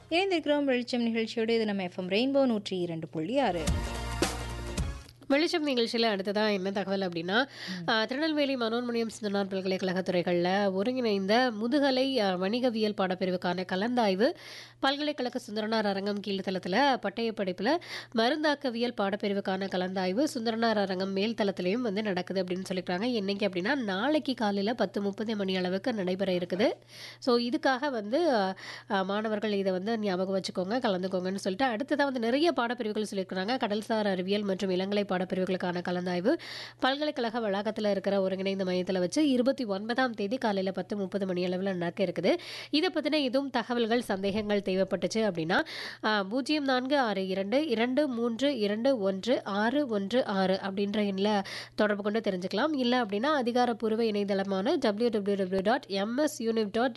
இணைந்திருக்கிறோம் வெளிச்சம் நிகழ்ச்சியோடு இது நம்ம எஃப்எம் ரெயின்போ நூற்றி இரண்டு புள்ளி ஆறு வெளிச்சம் நிகழ்ச்சியில் அடுத்ததாக என்ன தகவல் அப்படின்னா ஆஹ், திருநெல்வேலி மனோன்மணியம் சிந்தனார் பல்கலைக்கழக துறைகளில் ஒருங்கிணைந்த முதுகலை ஆஹ், வணிகவியல் பாடப்பிரிவுக்கான கலந்தாய்வு பல்கலைக்கழக சுந்தரனார் அரங்கம் கீழ்த்தளத்தில் பட்டய படிப்பில் மருந்தாக்கவியல் பாடப்பிரிவுக்கான கலந்தாய்வு சுந்தரனார் அரங்கம் மேல் தளத்திலையும் வந்து நடக்குது அப்படின்னு சொல்லியிருக்காங்க என்னைக்கு அப்படின்னா நாளைக்கு காலையில் பத்து முப்பது மணி அளவுக்கு நடைபெற இருக்குது ஸோ இதுக்காக வந்து ஆஹ், ஆஹ், மாணவர்கள் இதை வந்து ஞாபகம் வச்சுக்கோங்க கலந்துக்கோங்கன்னு சொல்லிட்டு அடுத்ததாக வந்து நிறைய பாடப்பிரிவுகள் சொல்லியிருக்கிறாங்க கடல்சார் அறிவியல் மற்றும் இளங்கலை பாடப்பிரிவுகளுக்கான கலந்தாய்வு பல்கலைக்கழக வளாகத்தில் இருக்கிற ஒருங்கிணைந்த மையத்தில் வச்சு இருபத்தி ஒன்பதாம் தேதி காலையில் பத்து முப்பது மணி அளவில் நடக்க இருக்குது இதை பற்றின எதுவும் தகவல்கள் சந்தேகங்கள் தேவைப்பட்டுச்சு அப்படின்னா ஆஹ், பூஜ்ஜியம் நான்கு ஆறு இரண்டு இரண்டு மூன்று இரண்டு ஒன்று ஆறு ஒன்று ஆறு அப்படின்ற எண்ணில் தொடர்பு கொண்டு தெரிஞ்சுக்கலாம் இல்லை அப்படின்னா அதிகாரப்பூர்வ இணையதளமான W W W dot MS univ dot